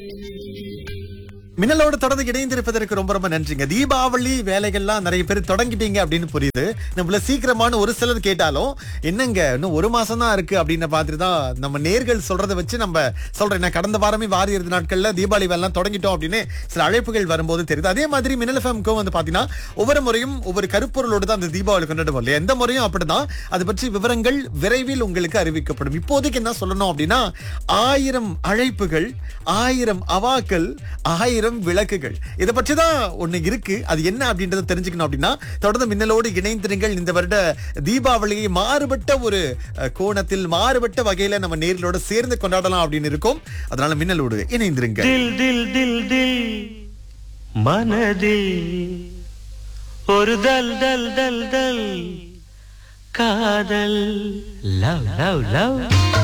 மின்னலோடு தொடர்ந்து இணைந்திருப்பதற்கு ரொம்ப ரொம்ப நன்றிங்க தீபாவளி வேலைகள்லாம் நிறைய பேர் தொடங்கிட்டீங்க அப்படின்னு புரியுது நம்மள சீக்கிரமான ஒரு சிலர் கேட்டாலும் என்னங்க இன்னும் ஒரு மாசம் தான் இருக்கு அப்படின்னு பார்த்துட்டு தான் நம்ம நேர்கள் சொல்றதை வச்சு நம்ம சொல்றேன் நான் கடந்த வாரமே வாரி இறுதி நாட்கள்ல தீபாவளி வேலைலாம் தொடங்கிட்டோம் அப்படின்னு சில அழைப்புகள் வரும்போது தெரியுது அதே மாதிரி மின்னல் ஃபேம்க்கும் வந்து பாத்தீங்கன்னா ஒவ்வொரு முறையும் ஒவ்வொரு கருப்பொருளோடு தான் அந்த தீபாவளி கொண்டாடுவோம் இல்லையா எந்த முறையும் அப்படிதான் அது பற்றி விவரங்கள் விரைவில் உங்களுக்கு அறிவிக்கப்படும் இப்போதைக்கு என்ன சொல்லணும் அப்படின்னா ஆயிரம் அழைப்புகள் ஆயிரம் அவாக்கள் ஆயிரம் விளக்குகள் இதை பற்றி தான் ஒண்ணு இருக்கு அது என்ன அப்படின்றத தெரிஞ்சுக்கணும் அப்படின்னா தொடர்ந்து மின்னலோடு இணைந்திருங்கள் இந்த வருட தீபாவளியை மாறுபட்ட ஒரு அஹ், கோணத்தில் மாறுபட்ட வகையில நம்ம நேர்களோட சேர்ந்து கொண்டாடலாம் அப்படின்னு இருக்கோம் அதனால மின்னலோடு இணைந்திருங்க தில் தில் தில் தில் மனதில் ஒரு தல் தல் தல் தல் காதல் லவ் லவ் லவ்